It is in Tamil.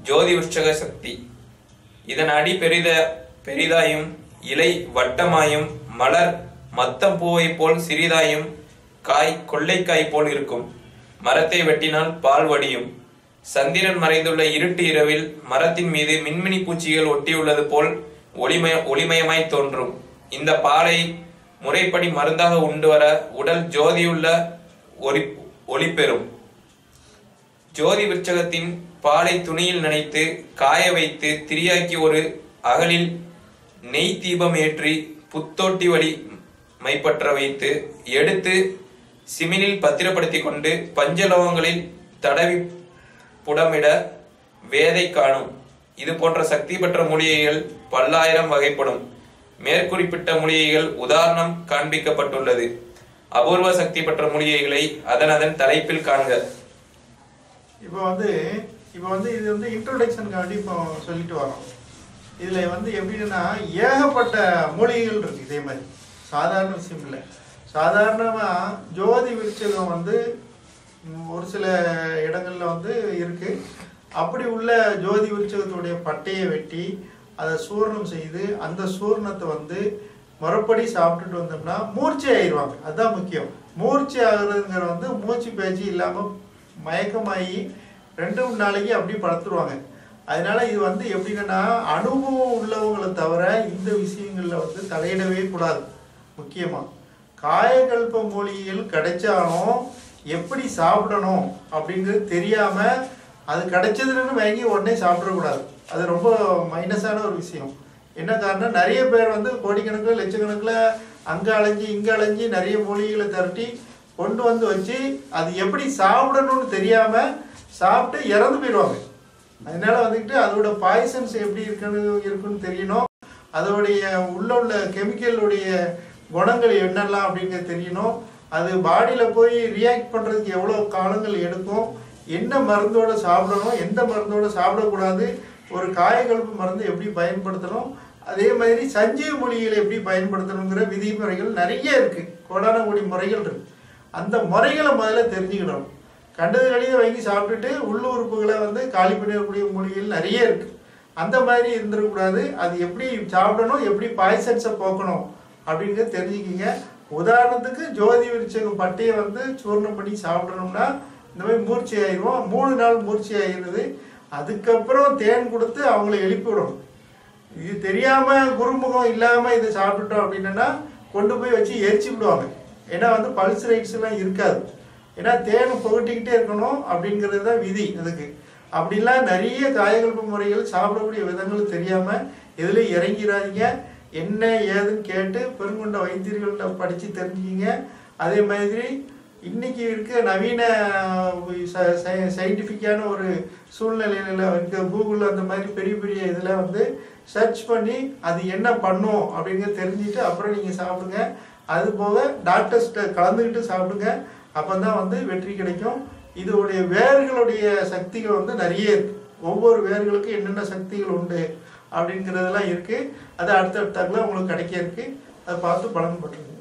ஜோதி விருட்சக சக்தி இதன் அடி பெரித பெரிதாயும் இலை வட்டமாயும் மலர் மத்தம் பூவை போல் சிறிதாயும் காய் கொள்ளைக்காய் போல் இருக்கும் மரத்தை வெட்டினால் பால் வடியும் சந்திரன் மறைந்துள்ள இருட்டு இரவில் மரத்தின் மீது மின்மினி பூச்சிகள் ஒட்டியுள்ளது போல் ஒளிமய ஒளிமயமாய் தோன்றும் இந்த பாலை முறைப்படி மருந்தாக உண்டு வர உடல் ஜோதியுள்ள ஒளி ஒளி பெறும் ஜோதி விருட்சகத்தின் பாலை துணியில் நனைத்து காய வைத்து திரியாக்கி ஒரு அகலில் நெய் தீபம் ஏற்றி புத்தோட்டி வழி மைப்பற்ற வைத்து எடுத்து சிமினில் பத்திரப்படுத்தி கொண்டு பஞ்சலவங்களில் தடவி புடமிட வேதை காணும் இது போன்ற சக்தி பெற்ற மூலிகைகள் பல்லாயிரம் வகைப்படும் மேற்குறிப்பிட்ட மூலிகைகள் உதாரணம் காண்பிக்கப்பட்டுள்ளது அபூர்வ சக்தி பெற்ற மூலிகைகளை அதன் அதன் தலைப்பில் காண்க இப்போ வந்து இப்போ வந்து இது வந்து இன்ட்ரோடக்ஷனுக்காண்டி இப்போ சொல்லிட்டு வரோம் இதில் வந்து எப்படின்னா ஏகப்பட்ட மூலிகைகள் இருக்கு இதே மாதிரி சாதாரண விஷயம் இல்லை சாதாரணமாக ஜோதி விருட்சகம் வந்து ம், ஒரு சில இடங்கள்ல வந்து இருக்கு அப்படி உள்ள ஜோதி விருட்சகத்துடைய பட்டையை வெட்டி அதை சூர்ணம் செய்து அந்த சூர்ணத்தை வந்து முறைப்படி சாப்பிட்டுட்டு வந்தோம்னா மூர்ச்சை ஆயிடுவாங்க அதுதான் முக்கியம் மூர்ச்சை ஆகுறதுங்கிற வந்து மூச்சு பேச்சு இல்லாமல் மயக்கமாகி ரெண்டு மூணு நாளைக்கு அப்படியே படுத்துருவாங்க அதனால இது வந்து எப்படின்னா அனுபவம் உள்ளவங்களை தவிர இந்த விஷயங்கள்ல வந்து தலையிடவே கூடாது முக்கியமா காயகல்ப மூலிகைகள் கிடைச்சாலும் எப்படி சாப்பிடணும் அப்படிங்கிறது தெரியாம அது கிடைச்சதுன்னு வாங்கி உடனே சாப்பிடக்கூடாது அது ரொம்ப மைனஸான ஒரு விஷயம் என்ன காரணம் நிறைய பேர் வந்து கோடிக்கணக்கில் லட்சக்கணக்கில் அங்கே அலைஞ்சு இங்கே அலைஞ்சு நிறைய மூலிகைகளை திரட்டி கொண்டு வந்து வச்சு அது எப்படி சாப்பிடணும்னு தெரியாம சாப்பிட்டு இறந்து போயிடுவாங்க அதனால வந்துட்டு அதோட பாய்சன்ஸ் எப்படி இருக்குன்னு இருக்குன்னு தெரியணும் அதோடைய உள்ள உள்ள கெமிக்கலுடைய குணங்கள் என்னெல்லாம் அப்படிங்கிறது தெரியணும் அது பாடியில் போய் ரியாக்ட் பண்ணுறதுக்கு எவ்வளோ காலங்கள் எடுக்கும் என்ன மருந்தோட சாப்பிடணும் எந்த மருந்தோட சாப்பிடக்கூடாது ஒரு காயகல்பு மருந்து எப்படி பயன்படுத்தணும் அதே மாதிரி சஞ்சீவ மூலிகைகளை எப்படி பயன்படுத்தணுங்கிற விதிமுறைகள் நிறைய இருக்கு கோடான கோடி முறைகள் இருக்கு அந்த முறைகளை முதல்ல தெரிஞ்சுக்கணும் கண்டது கழித வாங்கி சாப்பிட்டுட்டு உள்ளுறுப்புகளை வந்து காலி பண்ணிடக்கூடிய மூலிகைகள் நிறைய இருக்கு அந்த மாதிரி இருந்துடக்கூடாது அது எப்படி சாப்பிடணும் எப்படி பாய்சன்ஸை போக்கணும் அப்படிங்கிறத தெரிஞ்சுக்கிங்க உதாரணத்துக்கு ஜோதி விருச்சகம் பட்டையை வந்து சூர்ணம் பண்ணி சாப்பிடணும்னா இந்த மாதிரி மூர்ச்சி ஆயிரும் மூணு நாள் மூர்ச்சி ஆயிடுது அதுக்கப்புறம் தேன் கொடுத்து அவங்கள எழுப்பி விடணும் இது தெரியாம குருமுகம் இல்லாம இதை சாப்பிட்டுட்டோம் அப்படின்னா கொண்டு போய் வச்சு எரிச்சு விடுவாங்க ஏன்னா வந்து பல்ஸ் ரைட்ஸ் எல்லாம் இருக்காது ஏன்னா தேன் புகட்டிக்கிட்டே இருக்கணும் அப்படிங்கிறது தான் விதி அதுக்கு அப்படிலாம் நிறைய காயகல்ப முறைகள் சாப்பிடக்கூடிய விதங்கள் தெரியாம இதுல இறங்கிறாதீங்க என்ன ஏதுன்னு கேட்டு பெருங்கொண்ட வைத்தியர்கள்ட்ட படிச்சு தெரிஞ்சுக்கிங்க அதே மாதிரி இன்னைக்கு இருக்க நவீன சயின்டிஃபிக்கான ஒரு சூழ்நிலையில இருக்க கூகுள் அந்த மாதிரி பெரிய பெரிய இதில் வந்து சர்ச் பண்ணி அது என்ன பண்ணும் அப்படிங்கிறத தெரிஞ்சுட்டு அப்புறம் நீங்கள் சாப்பிடுங்க அது போக டாக்டர்ஸ்கிட்ட கலந்துக்கிட்டு சாப்பிடுங்க அப்போ தான் வந்து வெற்றி கிடைக்கும் இதோடைய வேர்களுடைய சக்திகள் வந்து நிறைய இருக்கு ஒவ்வொரு வேர்களுக்கும் என்னென்ன சக்திகள் உண்டு அப்படிங்கிறதெல்லாம் இருக்கு அது அடுத்தடுத்தாக்குல உங்களுக்கு கிடைக்க இருக்கு அதை பார்த்து பலன் பட்டுருங்க